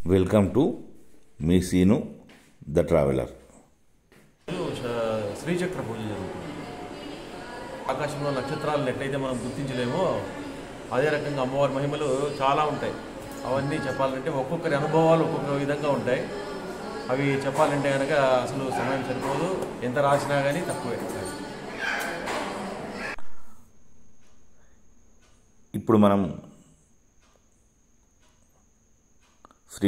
Welcome to మీ Seenu the traveller శ- శ్రీచక్ర పూజ జరుగుతుంది ఆకాశంలో నక్షత్రాలను ఎట్లయితే మనం గుర్తించలేమో అదే రకంగా అమ్మవారి మహిమలు చాలా ఉంటాయి అవన్నీ చెప్పాలంటే ఒక్కొక్కరి అనుభవాలు ఒక్కొక్క విధంగా ఉంటాయి అవి చెప్పాలంటే కనుక అసలు సమయం సరిపోదు ఎంత రాసినా కానీ తక్కువే ఇప్పుడు మనం శ్రీ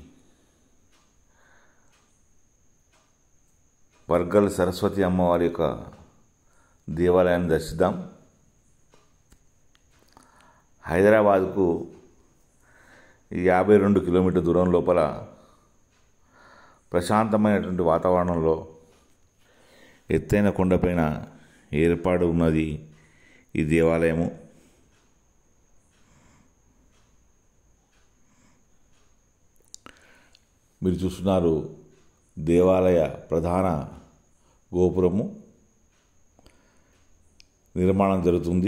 వర్గల్ సరస్వతి అమ్మవారి యొక్క దేవాలయాన్ని దర్శిద్దాం హైదరాబాద్కు యాభై రెండు కిలోమీటర్ దూరం లోపల ప్రశాంతమైనటువంటి వాతావరణంలో ఎత్తైన కొండపైన ఏర్పాటు ఉన్నది ఈ దేవాలయము మీరు చూస్తున్నారు దేవాలయ ప్రధాన గోపురము నిర్మాణం జరుగుతుంది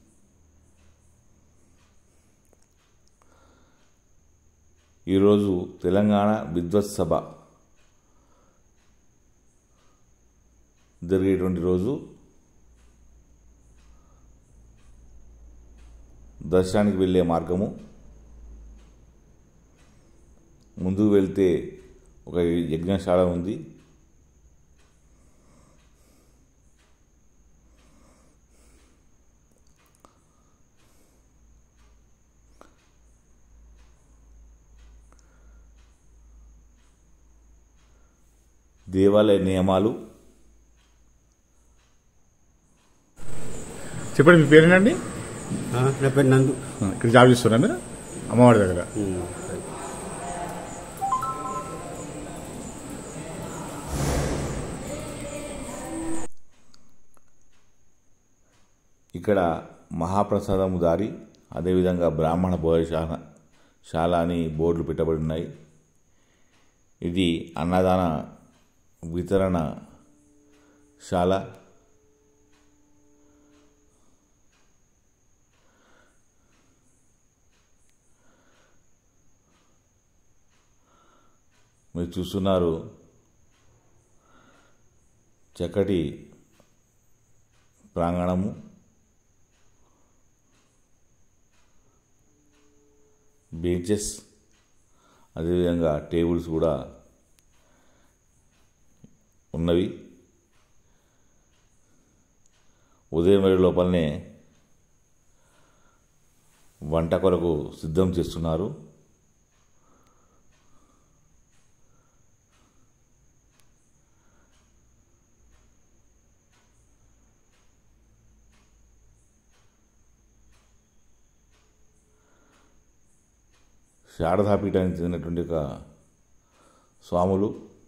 ఈరోజు తెలంగాణ విద్వత్ సభ జరిగేటువంటి రోజు దర్శనానికి వెళ్ళే మార్గము ముందుకు వెళ్తే ఒక యజ్ఞశాల ఉంది దేవాలయ నియమాలు చెప్పండి మీ పేరేనండి ఆ, నా పేరు నందు ఇక్కడ జాబ్ చేస్తున్నా మీరు అమ్మవారి దగ్గర ఇక్కడ మహాప్రసాదము దారి అదేవిధంగా బ్రాహ్మణ భోజశాల శాల అని బోర్డులు పెట్టబడి ఉన్నాయి ఇది అన్నదాన వితరణ శాల మీరు చూస్తున్నారు చక్కటి ప్రాంగణము బెంచెస్ అదేవిధంగా టేబుల్స్ కూడా ఉన్నవి ఉదయం వేళ లోపలనే వంట కొరకు సిద్ధం చేస్తున్నారు శారదాపీఠానికి చెందినటువంటి ఒక స్వాములు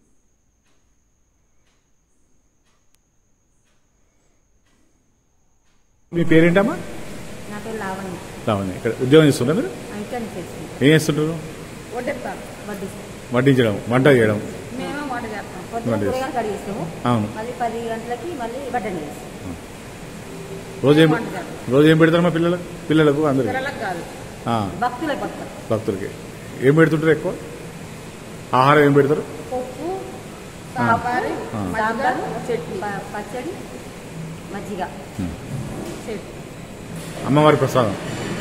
మీ పేరేంటమ్మా నా పేరు లావణ్య లావణ్య ఇక్కడ ఉద్యోగం చేస్తున్నా మీరు అంకని చేస్తుంది ఏం చేస్తుంటారు వడ్డెత్తారు వడ్డిస్తాం వడ్డించడం వంట చేయడం మేము వంట చేస్తాం పొద్దున వంట చేస్తాం. కూరగాయలు కడిగిస్తాము అవును మళ్ళీ పది గంటలకి మళ్ళీ వడ్డని చేస్తాం రోజు ఏం వంట చేస్తాం. రోజు ఏం పెడతారు మా పిల్లలకు పిల్లలకు అందరికి పిల్లలకు కాదు ఆ, భక్తులకు పడతాం భక్తులకి ఏం పెడుతుంటారు ఎక్కువ ఆహారం ఏం పెడతారు పప్పు సాంబారు ఆ. సాంబారు చట్నీ ప- పచ్చడి మజ్జిగ చట్నీ అమ్మవారి ప్రసాదం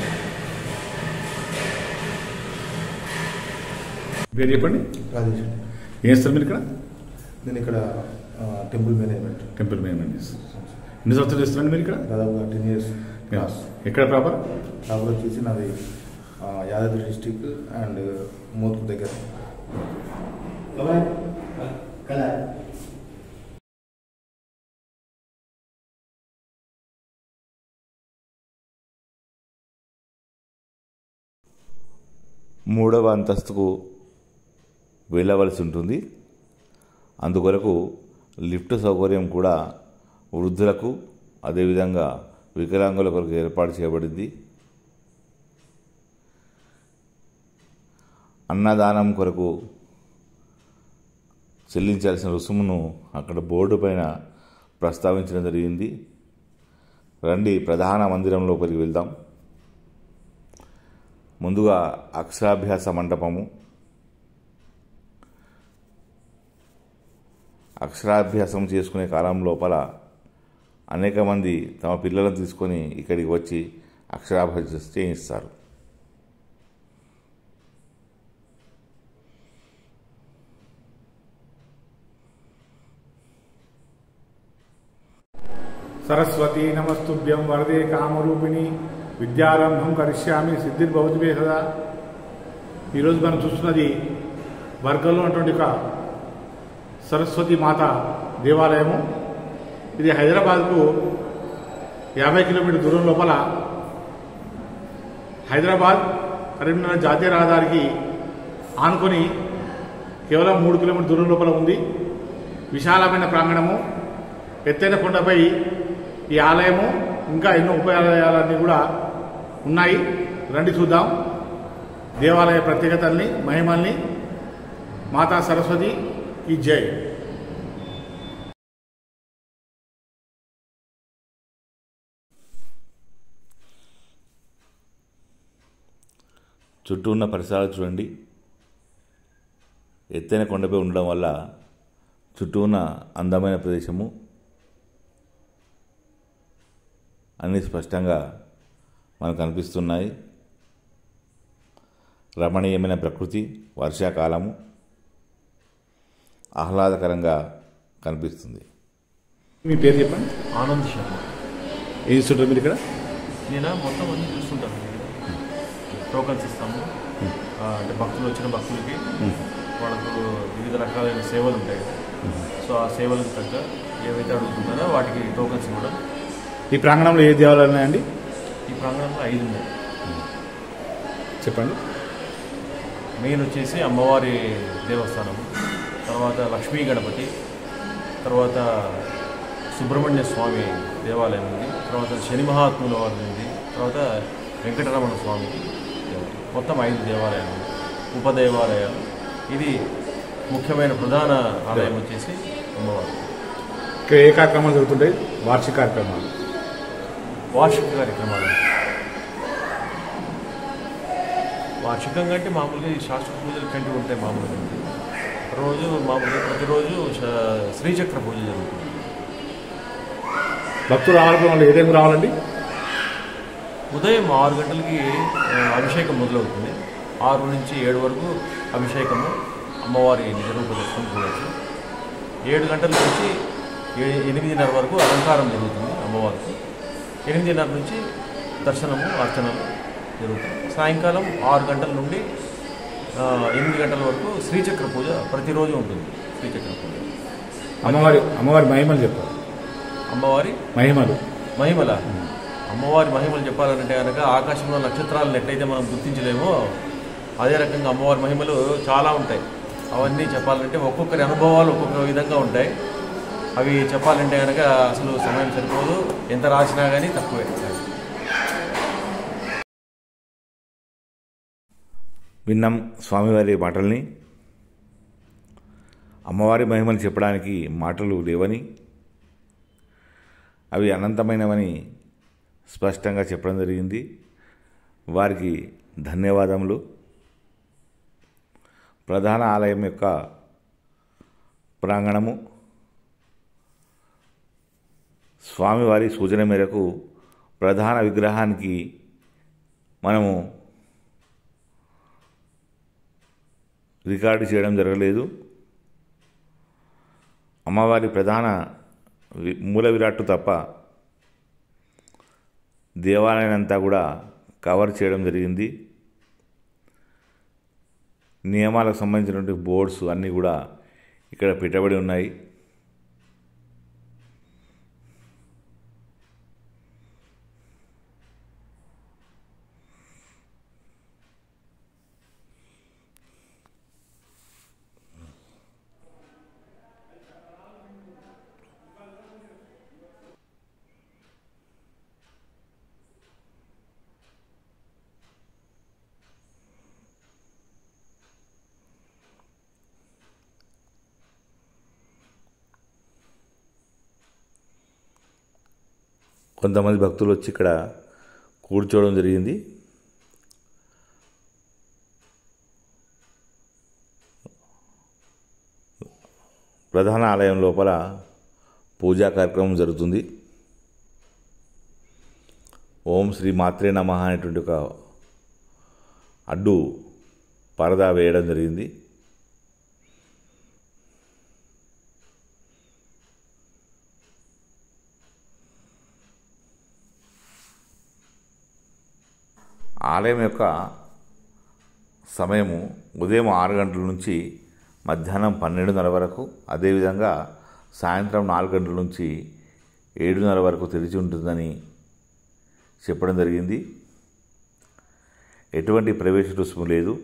పేరు చెప్పండి రాజేష్ ఏం చేస్తారు మీరు ఇక్కడ నేను ఇక్కడ ఆ, టెంపుల్ మేనేజ్మెంట్ టెంపుల్ మేనేజ్ ఎన్ని సంవత్సరాలు చేస్తున్నారండి మీరు ఇక్కడ దాదాపుగా టెన్ ఇయర్స్ క్లాస్ ఎక్కడ ప్రాపర్ కాబట్టి వచ్చేసి నాది ఆ, యాదాద్రి డిస్టిక్ అండ్ మోత్కు దగ్గర మూడవ అంతస్తుకు వెళ్ళవలసి ఉంటుంది అందుకొరకు లిఫ్ట్ సౌకర్యం కూడా వృద్ధులకు అదేవిధంగా వికలాంగుల కొరకు ఏర్పాటు చేయబడింది అన్నదానం కొరకు చెల్లించాల్సిన రుసుమును అక్కడ బోర్డు పైన ప్రస్తావించడం జరిగింది రండి ప్రధాన మందిరం లోపలికి వెళ్దాం ముందుగా అక్షరాభ్యాస మండపము అక్షరాభ్యాసం చేసుకునే కాలం లోపల అనేక మంది తమ పిల్లలను తీసుకొని ఇక్కడికి వచ్చి అక్షరాభ్యాసం చేయిస్తారు సరస్వతీ నమస్తుభ్యం వరదే కామరూపిణి విద్యారంభం కరిష్యామి సిద్ధిర్భవతి సదా ఈరోజు మనం చూస్తున్నది వర్గంలో ఉన్నటువంటి ఒక సరస్వతి మాత దేవాలయము ఇది హైదరాబాద్కు యాభై కిలోమీటర్ దూరం లోపల హైదరాబాద్ కరీంనగర్ జాతీయ రహదారికి ఆనుకొని కేవలం మూడు కిలోమీటర్ దూరం లోపల ఉంది విశాలమైన ప్రాంగణము ఎత్తైన కొండపై ఈ ఆలయము ఇంకా ఎన్నో ఉపాలయాలన్నీ కూడా ఉన్నాయి రండి చూద్దాం దేవాలయ ప్రత్యేకతల్ని మహిమల్ని మాతా సరస్వతి ఈ జై చుట్టూ ఉన్న పరిసరాలు చూడండి ఎత్తైన కొండపై ఉండడం వల్ల చుట్టూ ఉన్న అందమైన ప్రదేశము అన్నీ స్పష్టంగా మనకు కనిపిస్తున్నాయి రమణీయమైన ప్రకృతి వర్షాకాలము ఆహ్లాదకరంగా కనిపిస్తుంది మీ పేరు చెప్పండి ఆనంద్ శర్మ ఏం చూస్తుంటారు మీరు ఇక్కడ నేను మొత్తం అన్ని చూస్తుంటాను టోకన్స్ ఇస్తాము ఆ, అంటే భక్తులు వచ్చిన భక్తులకి వాళ్ళకు వివిధ రకాలైన సేవలు ఉంటాయి కదా. సో ఆ సేవలకు తగ్గ ఏవైతే అడుగుతున్నారో వాటికి టోకన్స్ ఇవ్వడం ఈ ప్రాంగణంలో ఏ దేవాలయాలు ఉన్నాయండి ఈ ప్రాంగణంలో ఐదు ఉన్నాయి చెప్పండి మెయిన్ వచ్చేసి అమ్మవారి దేవస్థానం తర్వాత లక్ష్మీ గణపతి తర్వాత సుబ్రహ్మణ్య స్వామి దేవాలయం ఉంది తర్వాత శని మహాత్ముల వారి ఉంది తర్వాత వెంకటరమణ స్వామి దేవాలయం. మొత్తం ఐదు దేవాలయాలు ఉపదేవాలయాలు ఇది ముఖ్యమైన ప్రధాన ఆలయం వచ్చేసి అమ్మవారు ఇక్కడ ఏ కార్యక్రమాలు జరుగుతుంటాయి వార్షిక కార్యక్రమాలు వార్షిక కార్యక్రమాలు వార్షికంగా అంటే మామూలుగా ఈ శాస్త్ర పూజలు కంటి ఉంటాయి మామూలుగా రోజు మామూలుగా ప్రతిరోజు శ- శ్రీచక్ర పూజ జరుగుతుంది భక్తులు రావాలనుకున్న వాళ్ళు ఏ టైంకి రావాలండి ఉదయం ఆరు గంటలకి ఆ, అభిషేకం మొదలవుతుంది ఆరు నుంచి ఏడు వరకు అభిషేకము అమ్మవారి నిజరూప దర్శనం చూడవచ్చు ఏడు గంటల నుంచి ఏ- ఎనిమిదిన్నర వరకు అలంకారం జరుగుతుంది అమ్మవారికి ఎనిమిదిన్నర నుంచి దర్శనము అర్చనలు జరుగుతుంది సాయంకాలం ఆరు గంటల నుండి ఆ, ఎనిమిది గంటల వరకు శ్రీచక్ర పూజ ప్రతిరోజు ఉంటుంది శ్రీచక్ర పూజ అమ్మవారి అమ్మవారి మహిమలు చెప్పారు అమ్మవారి మహిమలు మహిమల అమ్మవారి మహిమలు చెప్పాలంటే కనుక ఆకాశంలో నక్షత్రాలను ఎట్లయితే మనం గుర్తించలేమో అదే రకంగా అమ్మవారి మహిమలు చాలా ఉంటాయి అవన్నీ చెప్పాలంటే ఒక్కొక్కరి అనుభవాలు ఒక్కొక్క విధంగా ఉంటాయి అవి చెప్పాలంటే కనుక అసలు సమయం సరిపోదు ఎంత రాసినా కానీ తక్కువే విన్నాం స్వామివారి మాటల్ని అమ్మవారి మహిమలు చెప్పడానికి మాటలు లేవని అవి అనంతమైనవని స్పష్టంగా చెప్పడం జరిగింది వారికి ధన్యవాదములు ప్రధాన ఆలయం యొక్క ప్రాంగణము స్వామివారి సూచన మేరకు ప్రధాన విగ్రహానికి మనము రికార్డు చేయడం జరగలేదు అమ్మవారి ప్రధాన వి- మూల విరాట్టు తప్ప దేవాలయం అంతా కూడా కవర్ చేయడం జరిగింది నియమాలకు సంబంధించినటువంటి బోర్డ్స్ అన్నీ కూడా ఇక్కడ పెట్టబడి ఉన్నాయి కొంతమంది భక్తులు వచ్చి ఇక్కడ కూర్చోవడం జరిగింది ప్రధాన ఆలయం లోపల పూజా కార్యక్రమం జరుగుతుంది ఓం శ్రీ మాత్రే నమ అనేటువంటి ఒక అడ్డు పరదా వేయడం జరిగింది ఆలయం యొక్క సమయము ఉదయం ఆరు గంటల నుంచి మధ్యాహ్నం పన్నెండున్నర వరకు అదేవిధంగా సాయంత్రం నాలుగు గంటల నుంచి ఏడున్నర వరకు తెరిచి ఉంటుందని చెప్పడం జరిగింది ఎటువంటి ప్రవేశ రుసుము లేదు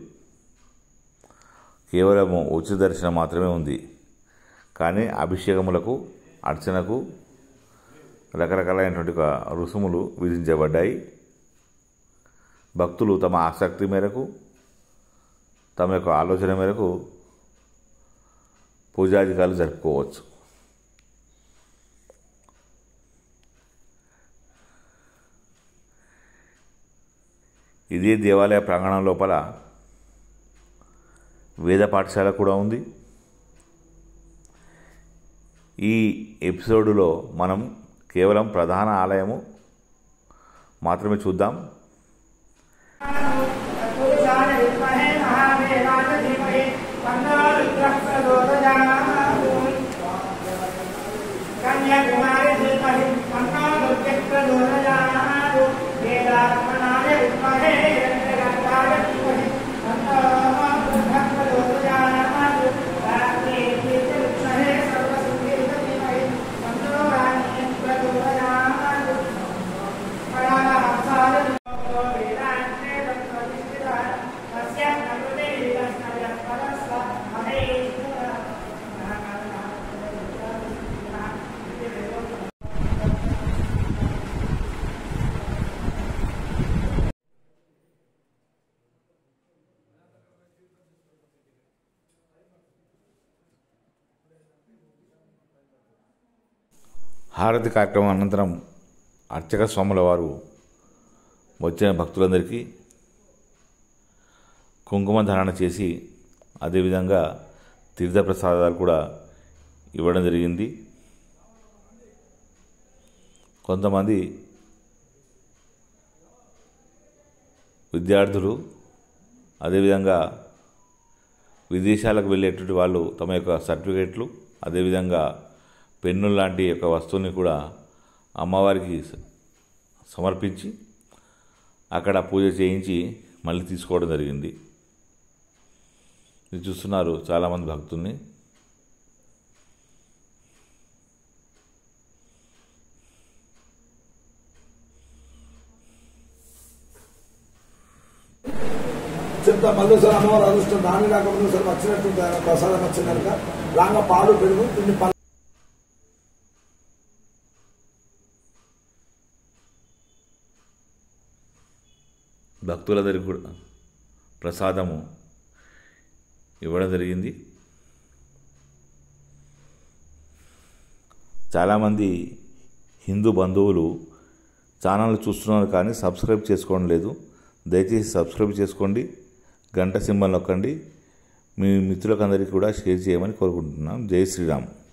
కేవలం ఉచిత దర్శనం మాత్రమే ఉంది కానీ అభిషేకములకు అర్చనకు రకరకాలైనటువంటి ఒక రుసుములు విధించబడ్డాయి భక్తులు తమ ఆసక్తి మేరకు తమ యొక్క ఆలోచన మేరకు పూజాధికారులు జరుపుకోవచ్చు ఇదే దేవాలయ ప్రాంగణం లోపల వేద పాఠశాల కూడా ఉంది ఈ ఎపిసోడులో మనం కేవలం ప్రధాన ఆలయము మాత్రమే చూద్దాం पुरुषाय विद्महे महादेवाय धीमहि तन्नो रुद्रः प्रचोदयात् कन्याकुमारी धीमहि तन्नो दुर्गः प्रचोदयात् वेदात्मनाय विद्महे हिरण्यगर्भाय धीमहि तन्नो रुद्रः प्रचोदयात् राज्ञे विद्महे सर्वसिद्धिः धीमहि तन्नो राज्ञः प्रचोदयात् హారతి కార్యక్రమం అనంతరం అర్చక స్వాముల వారు వచ్చిన భక్తులందరికీ కుంకుమ ధారణ చేసి అదేవిధంగా తీర్థప్రసాదాలు కూడా ఇవ్వడం జరిగింది కొంతమంది విద్యార్థులు అదేవిధంగా విదేశాలకు వెళ్ళేటువంటి వాళ్ళు తమ యొక్క సర్టిఫికెట్లు అదేవిధంగా పెన్ను లాంటి యొక్క వస్తువుని కూడా అమ్మవారికి స- సమర్పించి అక్కడ పూజ చేయించి మళ్ళీ తీసుకోవడం జరిగింది ఇది చూస్తున్నారు చాలామంది భక్తుల్ని చెప్తా మళ్ళీ సార్ అమ్మవారు అదృష్టం దాని రాకపోతే సార్ వచ్చినట్టు ప్రసాదం వచ్చిందనుక రాగా పాలు పెరుగు కొన్ని పళ్ళు భక్తులందరికీ కూడా ప్రసాదము ఇవ్వడం జరిగింది చాలామంది హిందూ బంధువులు ఛానల్ చూస్తున్నారు కానీ సబ్స్క్రైబ్ చేసుకోవడం లేదు దయచేసి సబ్స్క్రైబ్ చేసుకోండి గంట సింబల్ నొక్కండి మీ మిత్రులకు అందరికీ కూడా షేర్ చేయమని కోరుకుంటున్నాం జై శ్రీరామ్